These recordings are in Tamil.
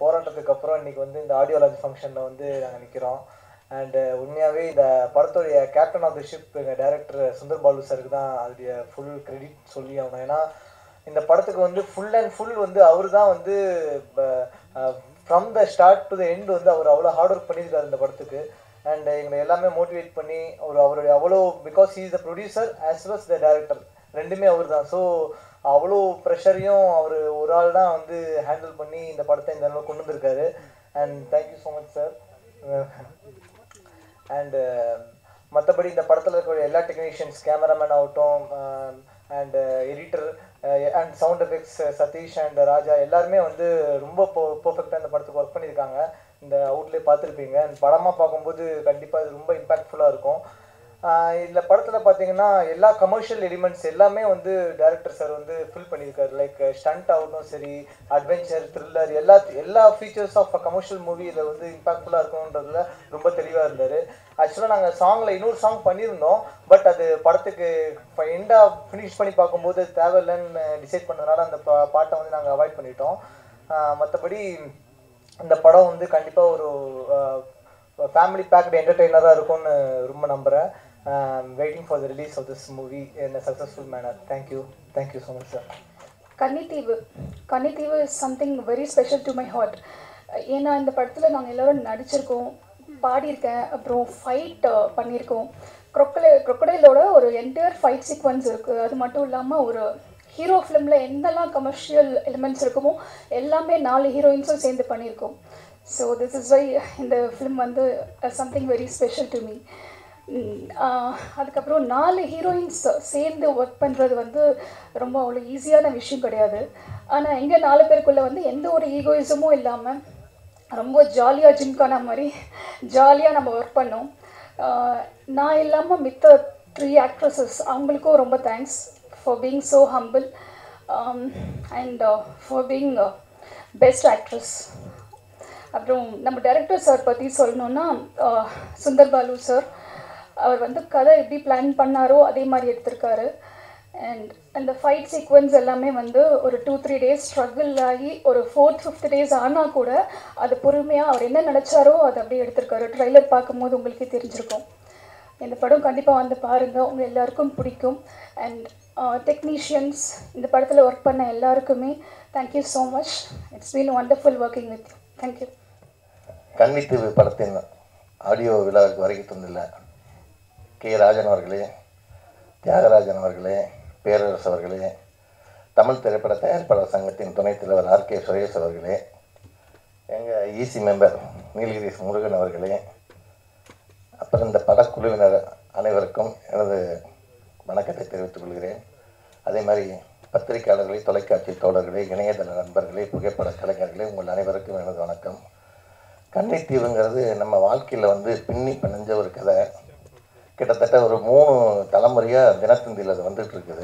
போராட்டத்துக்கு அப்புறம் இன்னைக்கு வந்து இந்த ஆடியோ லான்ச் ஃபங்க்ஷனில் வந்து நாங்கள் நிற்கிறோம் அண்டு உண்மையாகவே இந்த படத்துடைய கேப்டன் ஆஃப் த ஷிப் எங்கள் டேரக்டர் சுந்தர் பாலு சாருக்கு தான் அதோடைய ஃபுல் கிரெடிட் சொல்லி ஆகணும் ஏன்னா இந்த படத்துக்கு வந்து ஃபுல் அண்ட் ஃபுல் வந்து அவர் தான் வந்து from the start to the end வந்து அவர் அவ்வளோ ஹார்ட் ஒர்க் பண்ணியிருக்காரு இந்த படத்துக்கு அண்ட் எங்களை எல்லாமே மோட்டிவேட் பண்ணி ஒரு அவருடைய அவ்வளோ because is the producer as well the director ரெண்டுமே அவர் தான் ஸோ அவ்வளோ ப்ரெஷரையும் அவர் ஒரு ஆள் தான் வந்து ஹேண்டில் பண்ணி இந்த படத்தை இந்த அளவுக்கு கொண்டு வந்திருக்காரு and thank you so much sir and மற்றபடி இந்த படத்தில் இருக்கக்கூடிய எல்லா டெக்னீஷியன்ஸ் கேமராமேன் ஆகட்டும் and editor and sound effects Satish and Raja எல்லாருமே வந்து ரொம்ப பர்ஃபெக்டாக இந்த படத்துக்கு ஒர்க் பண்ணியிருக்காங்க இந்த அவுட்லேயே பார்த்துருப்பீங்க அண்ட் படமாக பார்க்கும்போது கண்டிப்பாக இது ரொம்ப இம்பாக்ட்ஃபுல்லாக இருக்கும் இதில் படத்தில் பார்த்தீங்கன்னா எல்லா கமர்ஷியல் எலிமெண்ட்ஸ் எல்லாமே வந்து டேரக்டர் சார் வந்து ஃபில் பண்ணியிருக்காரு லைக் ஸ்டண்ட் ஆகட்டும் சரி அட்வென்ச்சர் த்ரில்லர் எல்லா எல்லா ஃபீச்சர்ஸ் ஆஃப் கமர்ஷியல் மூவி இதில் வந்து இம்பாக்ட்ஃபுல்லாக இருக்கணுன்றதுல ரொம்ப தெளிவாக இருந்தார் ஆக்சுவலாக நாங்கள் சாங்கில் இன்னொரு சாங் பண்ணியிருந்தோம் பட் அது படத்துக்கு எண்டாக ஃபினிஷ் பண்ணி பார்க்கும்போது தேவையில்லைன்னு டிசைட் பண்ணதுனால அந்த பா பாட்டை வந்து நாங்கள் அவாய்ட் பண்ணிட்டோம் மற்றபடி இந்த படம் வந்து கண்டிப்பாக ஒரு ஃபேமிலி பேக்டு என்டர்டெய்னராக இருக்கும்னு ரொம்ப நம்புகிறேன் waiting for the release of this movie in a successful manner thank you thank you so much sir Kannitheevu Kannitheevu is something very special to my heart ஏன்னா இந்த படத்தில் நாங்கள் எல்லோரும் நடிச்சிருக்கோம் பாடியிருக்கேன் அப்புறம் ஃபைட் பண்ணியிருக்கோம் க்ரொக்கடை க்ரொக்கடைலோட ஒரு என்டையர் ஃபைட் சீக்வன்ஸ் இருக்குது அது மட்டும் இல்லாமல் ஒரு ஹீரோ ஃபிலிமில் எந்தெல்லாம் கமர்ஷியல் எலிமெண்ட்ஸ் இருக்குமோ எல்லாமே நாலு ஹீரோயின்ஸும் சேர்ந்து பண்ணியிருக்கோம் ஸோ திஸ் இஸ் வை இந்த ஃபிலிம் வந்து something very special to me அதுக்கப்புறம் நாலு ஹீரோயின்ஸ் சேர்ந்து ஒர்க் பண்ணுறது வந்து ரொம்ப அவ்வளோ ஈஸியான விஷயம் கிடையாது ஆனால் எங்கள் நாலு பேருக்குள்ளே வந்து எந்த ஒரு ஈகோயிசமும் இல்லாமல் ரொம்ப ஜாலியாக ஜிம்கான மாதிரி ஜாலியாக நம்ம ஒர்க் பண்ணோம் நான் இல்லாமல் மித்த த்ரீ ஆக்ட்ரஸஸ் அவங்களுக்கும் ரொம்ப thanks for being so humble and for being best actress அப்புறம் நம்ம டைரக்டர் சார் பற்றி சொல்லணுன்னா சுந்தர் பாலு சார் அவர் வந்து கதை எப்படி பிளான் பண்ணாரோ அதே மாதிரி எடுத்திருக்காரு அண்ட் அந்த ஃபைட் சீக்வன்ஸ் எல்லாமே வந்து ஒரு டூ த்ரீ டேஸ் ஸ்ட்ரகிள் ஆகி ஒரு ஃபோர்த் ஃபிஃப்த் டேஸ் ஆனால் கூட அது பொறுமையாக அவர் என்ன நினச்சாரோ அதை அப்படியே எடுத்திருக்காரு ட்ரைலர் பார்க்கும்போது உங்களுக்கே தெரிஞ்சிருக்கும் இந்த படம் கண்டிப்பாக வந்து பாருங்கள் உங்கள் எல்லாருக்கும் பிடிக்கும் அண்ட் டெக்னீஷியன்ஸ் இந்த படத்தில் ஒர்க் பண்ண எல்லாருக்குமே thank you so much it's been wonderful working with you thank you Kannitheevu படத்தின் ஆடியோ விழாவுக்கு வருகை தந்துள்ள கே ராஜன் அவர்களே தியாகராஜன் அவர்களே பேரரசு அவர்களே தமிழ் திரைப்பட தயாரிப்பாளர் சங்கத்தின் துணைத் தலைவர் ஆர் கே சுரேஷ் அவர்களே எங்கள் ஈசி மெம்பர் நீலகிரிஸ் முருகன் அவர்களே அப்புறம் இந்த படக்குழுவினர் அனைவருக்கும் எனது வணக்கத்தை தெரிவித்துக் கொள்கிறேன் அதே மாதிரி பத்திரிகையாளர்களே தொலைக்காட்சி தோழர்களே இணையதள நண்பர்களே புகைப்பட கலைஞர்களே உங்கள் அனைவருக்கும் எனது வணக்கம் கன்னித்தீவுங்கிறது நம்ம வாழ்க்கையில் வந்து பின்னி பிணைஞ்ச ஒரு கதை கிட்டத்தட்ட ஒரு மூணு தலைமுறையாக தினத்தந்தியில் அது வந்துட்டு இருக்குது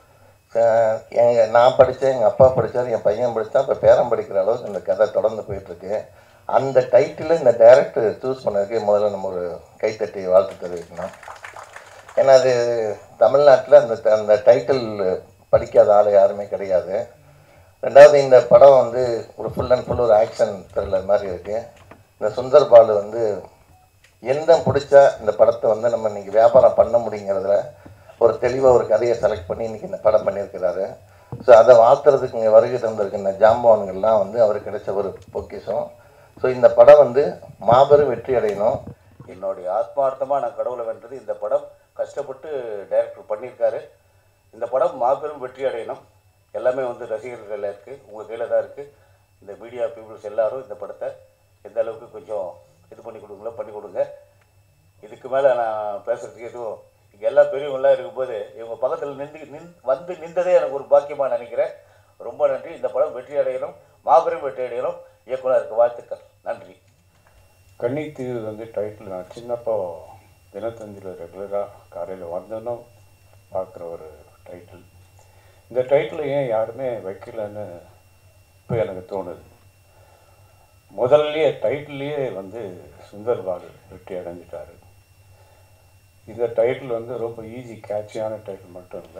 எங்கள் நான் படித்தேன் எங்கள் அப்பா படித்தார் என் பையன் படித்தான் இப்போ பேரன் படிக்கிற அளவுக்கு இந்த கதை தொடர்ந்து போயிட்டுருக்கு அந்த டைட்டில் இந்த டைரக்டர் சூஸ் பண்ணதுக்கு முதல்ல நம்ம ஒரு கைத்தட்டி வாழ்த்து தெரிவிக்கணும் ஏன்னா அது தமிழ்நாட்டில் அந்த அந்த டைட்டில் படிக்காத ஆள் யாருமே கிடையாது ரெண்டாவது இந்த படம் வந்து ஒரு ஃபுல் அண்ட் ஃபுல் ஒரு ஆக்ஷன் த்ரில்லர் மாதிரி இருக்குது இந்த சுந்தர் பாலு வந்து எந்த பிடிச்சா இந்த படத்தை வந்து நம்ம இன்றைக்கி வியாபாரம் பண்ண முடியுங்கிறதுல ஒரு தெளிவாக ஒரு கதையை செலக்ட் பண்ணி இன்றைக்கி இந்த படம் பண்ணியிருக்கிறாரு ஸோ அதை வாழ்த்துறதுக்கு இங்கே வருகை தந்திருக்கின்ற ஜாம்பவான்கள்லாம் வந்து அவருக்கு கிடைச்ச ஒரு பொக்கிஷம் ஸோ இந்த படம் வந்து மாபெரும் வெற்றி அடையணும் என்னுடைய ஆத்மார்த்தமாக நான் கடவுளை வென்றது இந்த படம் கஷ்டப்பட்டு டைரக்டர் பண்ணியிருக்காரு இந்த படம் மாபெரும் வெற்றி அடையணும் எல்லாமே வந்து ரசிகர்கள் இருக்குது உங்கள் கையில் தான் இருக்குது இந்த மீடியா பீப்புள்ஸ் எல்லாரும் இந்த படத்தை எந்த அளவுக்கு கொஞ்சம் இது பண்ணி கொடுங்களோ பண்ணி கொடுங்க இதுக்கு மேலே நான் பேசுகிறதுக்கு எதுவும் இங்கே எல்லா பெரியவங்களாம் இருக்கும்போது இவங்க பக்கத்தில் நின்று நின் வந்து நின்றதே எனக்கு ஒரு பாக்கியமாக நினைக்கிறேன் ரொம்ப நன்றி இந்த படம் வெற்றி அடையணும் மாபெரும் வெற்றி அடையணும் இயக்குனருக்கு வாழ்த்துக்கள் நன்றி கன்னித்தீவு வந்து டைட்டில் நான் சின்னப்போ தினத்தந்தியில் ரெகுலராக காலையில் வந்தோன்னும் பார்க்குற ஒரு டைட்டில் இந்த டைட்டில் ஏன் யாருமே வைக்கலன்னு இப்போ எனக்கு தோணுது முதல்லையே டைட்டில்லையே வந்து சுந்தர் பாலு வெற்றி அடைஞ்சிட்டாரு இந்த டைட்டில் வந்து ரொம்ப ஈஸி கேட்சியான டைட்டில் மட்டும் இல்லை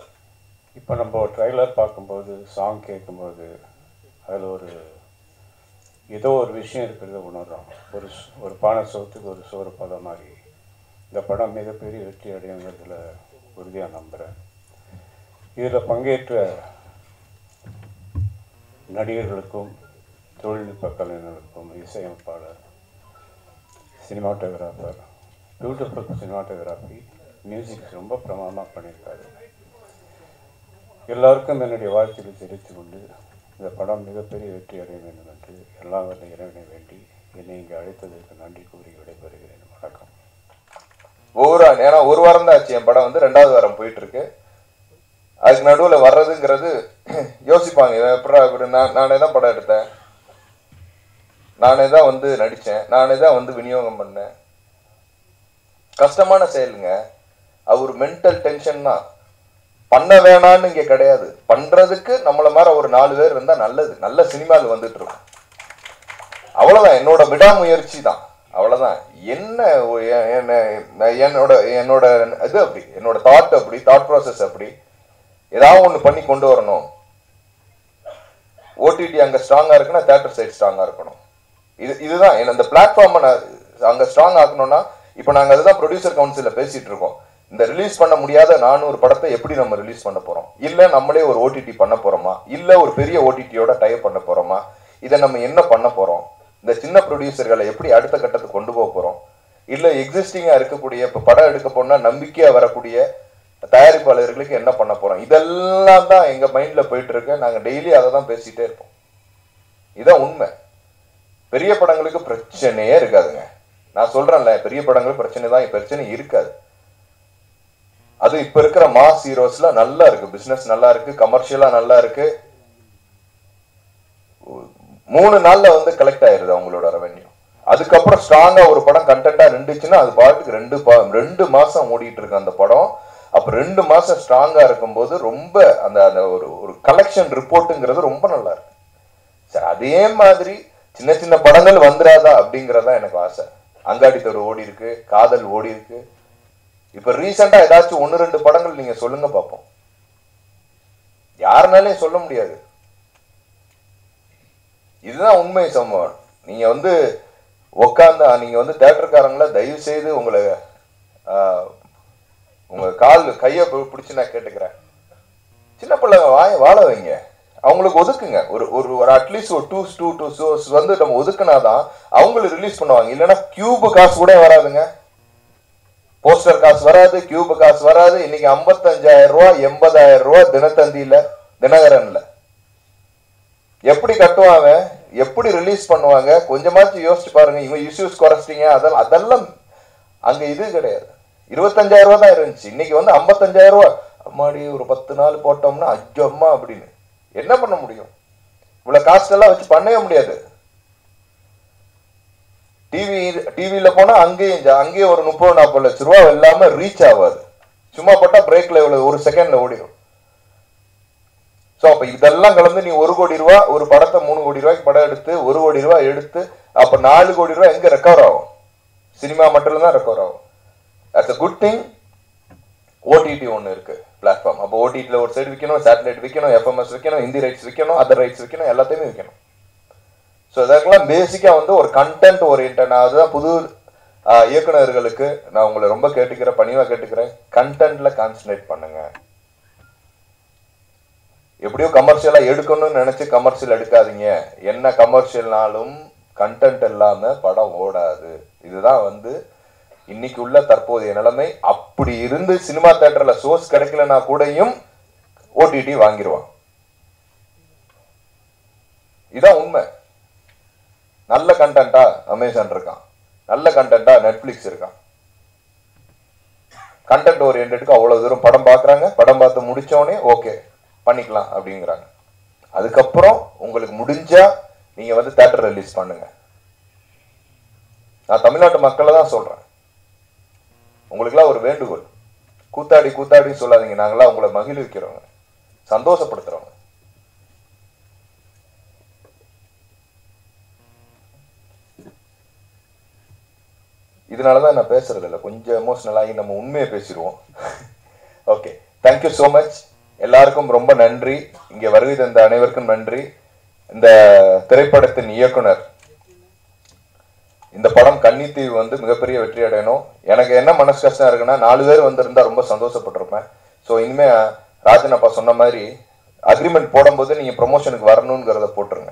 இப்போ நம்ம ட்ரைலர் பார்க்கும்போது சாங் கேட்கும்போது அதில் ஒரு ஏதோ ஒரு விஷயம் இருக்கிறத உணர்றோம் ஒரு ஸ்- ஒரு பானை சோத்துக்கு ஒரு சோறு பதம் மாதிரி இந்த படம் மிகப்பெரிய வெற்றி அடையுங்கிறதுல உறுதியாக நம்புகிறேன் இதில் பங்கேற்ற நடிகர்களுக்கும் தொழில்நுட்ப கலைஞர்களுக்கும் இசையமைப்பாளர் சினிமாட்டோகிராஃபர் பியூட்டிஃபுல் சினிமாட்டோகிராஃபி மியூசிக் ரொம்ப பிரமாதமாக பண்ணியிருக்காரு எல்லாருக்கும் என்னுடைய வாழ்த்துக்களை தெரிவித்துக் கொண்டு இந்த படம் மிகப்பெரிய வெற்றி அடைய வேண்டும் என்று எல்லா வல்ல இறைவனை வேண்டி என்னை இங்கே அழைத்ததற்கு நன்றி கூறி விடைபெறுகிறேன் வணக்கம் ஒவ்வொரு ஏன்னா ஒரு வாரம் தான் ஆச்சு என் படம் வந்து ரெண்டாவது வாரம் போயிட்டு இருக்கு அதுக்கு நடுவில் வர்றதுங்கிறது யோசிப்பாங்க இவன் எப்படா இப்படி நான் நானே தான் படம் எடுத்தேன் நானே தான் வந்து நடித்தேன் நானே தான் வந்து விநியோகம் பண்ணேன் கஷ்டமான செயலுங்க அவர் மென்டல் டென்ஷன் தான் பண்ண வேணான்னு இங்கே கிடையாது பண்றதுக்கு நம்மள மாதிரி ஒரு நாலு பேர் இருந்தா நல்லது நல்ல சினிமாவில் வந்துட்டு இருக்கும் அவ்வளவுதான் என்னோட விடாமுயற்சி தான் அவ்வளவுதான் என்ன ஒ- எ- என்ன- என்னோட என்னோட இது அப்படி என்னோட தாட் அப்படி தாட் ப்ராசஸ் அப்படி ஏதாவது ஒன்று பண்ணி கொண்டு வரணும் ஓடிடி அங்க ஸ்ட்ராங்கா இருக்குன்னா தேட்டர் சைட் ஸ்ட்ராங்கா இருக்கணும் இது இதுதான் என்ன அந்த பிளாட்ஃபார்மை நான் அங்க ஸ்ட்ராங் ஆக்கணும்னா இப்போ நாங்க அதுதான் ப்ரொடியூசர் கவுன்சிலில் பேசிட்டு இருக்கோம் இந்த ரிலீஸ் பண்ண முடியாத நானூறு படத்தை எப்படி நம்ம ரிலீஸ் பண்ண போறோம் இல்ல நம்மளே ஒரு ஓடிடி பண்ண போறோமா இல்ல ஒரு பெரிய ஓடிடியோட டைப் பண்ண போறோமா இதை நம்ம என்ன பண்ண போறோம் இந்த சின்ன ப்ரொடியூசர்களை எப்படி அடுத்த கட்டத்துக்கு கொண்டு போக போறோம் இல்ல எக்ஸிஸ்டிங்கா இருக்கக்கூடிய இப்ப படம் எடுக்க போனா நம்பிக்கையா வரக்கூடிய தயாரிப்பாளர்களுக்கு என்ன பண்ண போறோம் இதெல்லாம் தான் எங்க மைண்ட்ல போயிட்டு இருக்கு நாங்க டெய்லி அதை தான் பேசிட்டே இருப்போம் இதான் உண்மை பெரிய படங்களுக்கு பிரச்சனையே இருக்காதுங்க நான் சொல்றேன்ல பெரிய படங்களுக்கு பிரச்சனை தான் பிரச்சனை இருக்காது அது இப்ப இருக்கிற மாஸ் ஹீரோஸ்ல நல்லா இருக்கு பிசினஸ் நல்லா இருக்கு கமர்ஷியலா நல்லா இருக்கு மூணு நாள்ல வந்து கலெக்ட் ஆயிருது அவங்களோட ரெவென்யூ அதுக்கப்புறம் ஸ்ட்ராங்கா ஒரு படம் கண்டென்ட்டா நின்றுச்சுன்னா அது பாட்டுக்கு ரெண்டு பா- ரெண்டு மாசம் ஓடிட்டு இருக்கு அந்த படம் அப்ப ரெண்டு மாசம் ஸ்ட்ராங்கா இருக்கும்போது ரொம்ப அந்த அந்த ஒரு ஒரு கலெக்ஷன் ரிப்போர்ட்டுங்கிறது ரொம்ப நல்லா இருக்கு சரி அதே மாதிரி சின்ன சின்ன படங்கள் வந்துடாதா அப்படிங்கறதா எனக்கு ஆசை அங்காடி தெரு ஓடி இருக்கு காதல் ஓடி இருக்கு இப்ப ரீசெண்டா ஏதாச்சும் ஒன்னு ரெண்டு படங்கள் நீங்க சொல்லுங்க பார்ப்போம் யாருனாலையும் சொல்ல முடியாது இதுதான் உண்மை சம்பவம் நீங்க வந்து உக்காந்து நீங்க வந்து தேட்டருக்காரங்கள தயவு செய்து உங்களை ஆஹ், உங்க கால் கையை பி- பிடிச்சு நான் கேட்டுக்கிறேன் சின்ன பிள்ளைங்க வாய வாழ வைங்க அவங்களுக்கு ஒதுக்குங்க ஒரு ஒரு ஒரு அட்லீஸ்ட் ஒரு டூ டூ டூ ஷோஸ் வந்து நம்ம ஒதுக்குனாதான் அவங்களுக்கு ரிலீஸ் பண்ணுவாங்க இல்லைன்னா கியூபு காசு கூட வராதுங்க போஸ்டர் காசு வராது கியூபு காசு வராது இன்னைக்கு ஐம்பத்தஞ்சாயிரம் ரூபாய் எண்பதாயிரம் ரூபாய் தினத்தந்தியில தினகரன்ல எப்படி கட்டுவாங்க எப்படி ரிலீஸ் பண்ணுவாங்க கொஞ்சமாச்சும் யோசிச்சு பாருங்க இவங்க இஷ்யூஸ் குறைச்சிட்டீங்க அதெல்லாம் அதெல்லாம் அங்க இது கிடையாது இருபத்தஞ்சாயிரம் ரூபாய் தான் இருந்துச்சு இன்னைக்கு வந்து ஐம்பத்தஞ்சாயிரம் ரூபாய் அம்மாடி ஒரு பத்து நாள் போட்டோம்னா அஜோ அம்மா அப்படின்னு என்ன பண்ண முடியும் இவ்வளவு காஸ்ட் எல்லாம் வச்சு பண்ணவே முடியாது டிவி டிவியில போனா அங்கேயும் ஜா- அங்கேயும் ஒரு முப்பது நாற்பது லட்ச ரூபா இல்லாம ரீச் ஆகாது சும்மா போட்டா பிரேக்ல இவ்வளவு ஒரு செகண்ட்ல ஓடிடும் சோ அப்ப இதெல்லாம் கலந்து நீ ஒரு கோடி ரூபா ஒரு படத்தை மூணு கோடி ரூபாய்க்கு படம் எடுத்து ஒரு கோடி ரூபாய் எடுத்து அப்ப நாலு கோடி ரூபாய் எங்க ரெக்கவர் ஆகும் சினிமா மட்டும் தான் ரெக்கவர் ஆகும் it's a good thing OTT ஒன்று இருக்கு பிளாட்ஃபார்ம் அப்போ ஓடிடியில் ஒரு சைடு விற்கணும் சேட்டலைட் விற்கணும் எஃப்எம்எஸ் விற்கணும் ஹிந்தி ரைட்ஸ் விற்கணும் அதர் ரைட்ஸ் விற்கணும் எல்லாத்தையுமே விற்கணும் ஸோ இதற்கெல்லாம் பேசிக்காக வந்து ஒரு கண்டென்ட் ஓரியன்ட் நான் அதுதான் புது ஆஹ், இயக்குனர்களுக்கு நான் உங்களை ரொம்ப கேட்டுக்கிறேன் பணிவாக கேட்டுக்கிறேன் கண்டென்ட்ல கான்சன்ட்ரேட் பண்ணுங்க எப்படியோ கமர்ஷியலாக எடுக்கணும்னு நினைச்சு கமர்ஷியல் எடுக்காதீங்க என்ன கமர்ஷியல்னாலும் கண்டென்ட் இல்லாம படம் ஓடாது இதுதான் வந்து இன்னைக்கு உள்ள தற்போதைய நிலைமை அப்படி இருந்து சினிமா தேட்டர்ல சோர்ஸ் கிடைக்கலனா கூடயும் ஓடிடி வாங்கிடுவான் இதான் உண்மை நல்ல கண்டென்ட்டா அமேசான் இருக்கான் நல்ல கண்டென்ட்டா நெட்ஃபிளிக்ஸ் இருக்கான் கண்டென்ட் ஓரியன்டுக்கு அவ்வளவு தூரம் படம் பார்க்குறாங்க படம் பார்த்து முடிச்சோடனே ஓகே பண்ணிக்கலாம் அப்படிங்கிறாங்க அதுக்கப்புறம் உங்களுக்கு முடிஞ்சா நீங்க வந்து தேட்டர் ரிலீஸ் பண்ணுங்க நான் தமிழ்நாட்டு மக்களை தான் சொல்றேன் உங்களுக்குலாம் ஒரு வேண்டுகோள் கூத்தாடி கூத்தாடின்னு சொல்லாதீங்க நாங்களாம் உங்களை மகிழ்விக்கிறோங்க சந்தோஷப்படுத்துறோங்க இதனால தான் நான் பேசுறது இல்லை கொஞ்சம் எமோஷனல் ஆகி நம்ம உண்மையை பேசிடுவோம் ஓகே தேங்க்யூ ஸோ மச் எல்லாருக்கும் ரொம்ப நன்றி இங்கே வருகை தந்த அனைவருக்கும் நன்றி இந்த திரைப்படத்தின் இயக்குனர் இந்த படம் கன்னித்தீவு வந்து மிகப்பெரிய வெற்றி அடையணும் எனக்கு என்ன மனசு கஷ்டம் இருக்குன்னா நாலு பேர் வந்திருந்தா ரொம்ப சந்தோஷப்பட்டிருப்பேன் ஸோ இனிமே ராஜன் அப்பா சொன்ன மாதிரி அக்ரிமெண்ட் போடும்போது நீங்க ப்ரொமோஷனுக்கு வரணுங்கிறத போட்டுருங்க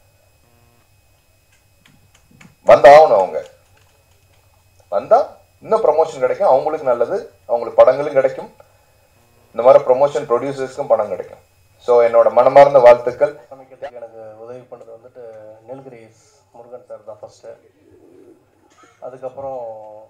வந்தாகணும் அவங்க வந்தா இன்னும் ப்ரமோஷன் கிடைக்கும் அவங்களுக்கு நல்லது அவங்களுக்கு படங்களும் கிடைக்கும் இந்த மாதிரி ப்ரொமோஷன் ப்ரொடியூசர்ஸ்க்கும் படம் கிடைக்கும் ஸோ என்னோட மனமார்ந்த வாழ்த்துக்கள் சமைக்கிறதுக்கு எனக்கு உதவி பண்ணது வந்துட்டு நெல்கிரிஸ் முருகன் சார் தான் ஃபஸ்ட்டு அதுக்கப்புறம்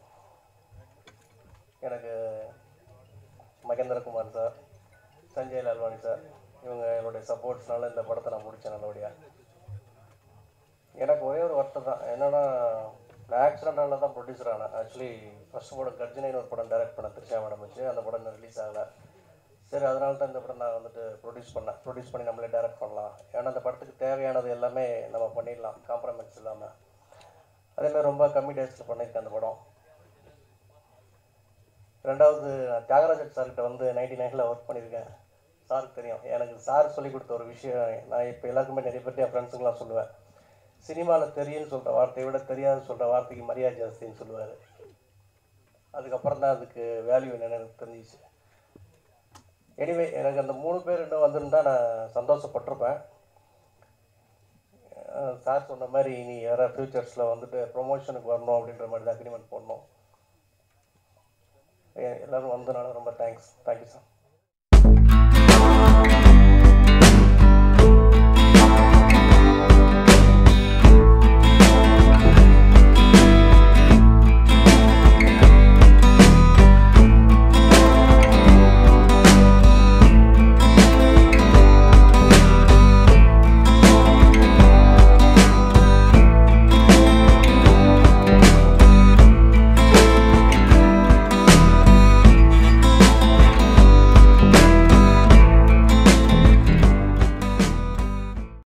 எனக்கு மகேந்திரகுமார் சார் சஞ்சய் லால்வானி சார் இவங்க என்னுடைய சப்போர்ட்ஸ்னால இந்த படத்தை நான் முடித்தேன் நல்லபடியாக எனக்கு ஒரே ஒரு வருத்தம் தான் என்னன்னா நான் ஆக்சிடென்டால தான் ப்ரொடியூசர் ஆனேன் ஆக்சுவலி ஃபர்ஸ்ட் படம் கர்ஜனைன்னு ஒரு படம் டைரக்ட் பண்ண திருச்சா மேடம் வச்சு அந்த படம் இன்னும் ரிலீஸ் ஆகலை சரி அதனால தான் இந்த படம் நான் வந்துட்டு ப்ரொடியூஸ் பண்ணேன் ப்ரொடியூஸ் பண்ணி நம்மளே டைரக்ட் பண்ணலாம் ஏன்னா அந்த படத்துக்கு தேவையானது எல்லாமே நம்ம பண்ணிடலாம் காம்ப்ரமைஸ் இல்லாமல் அதேமாதிரி ரொம்ப கம்மி டேஸில் பண்ணியிருக்கேன் அந்த படம் ரெண்டாவது நான் தியாகராஜன் சார்கிட்ட வந்து நைன்டி நைனில் ஒர்க் பண்ணியிருக்கேன் சாருக்கு தெரியும் எனக்கு சார் சொல்லி கொடுத்த ஒரு விஷயம் நான் இப்போ எல்லாருக்குமே நிறைய பேர் என் ஃப்ரெண்ட்ஸுங்களாம் சொல்லுவேன் சினிமாவில் தெரியும்னு சொல்கிற வார்த்தையை விட தெரியாதுன்னு சொல்கிற வார்த்தைக்கு மரியாதை ஜாஸ்தின்னு சொல்லுவார் அதுக்கப்புறம் தான் அதுக்கு வேல்யூ என்னன்னு எனக்கு தெரிஞ்சிச்சு எனிவே எனக்கு அந்த மூணு பேர் இன்னும் வந்திருந்தா நான் சந்தோஷப்பட்டிருப்பேன் அஹ் சார் சொன்ன மாதிரி இனி வேறு ஃப்யூச்சர்ஸில் வந்துட்டு ப்ரொமோஷனுக்கு வரணும் அப்படின்ற மாதிரி தான் அக்ரிமெண்ட் போடணும் எ- எல்லாரும் வந்தனால ரொம்ப தேங்க்ஸ் தேங்க்யூ சார்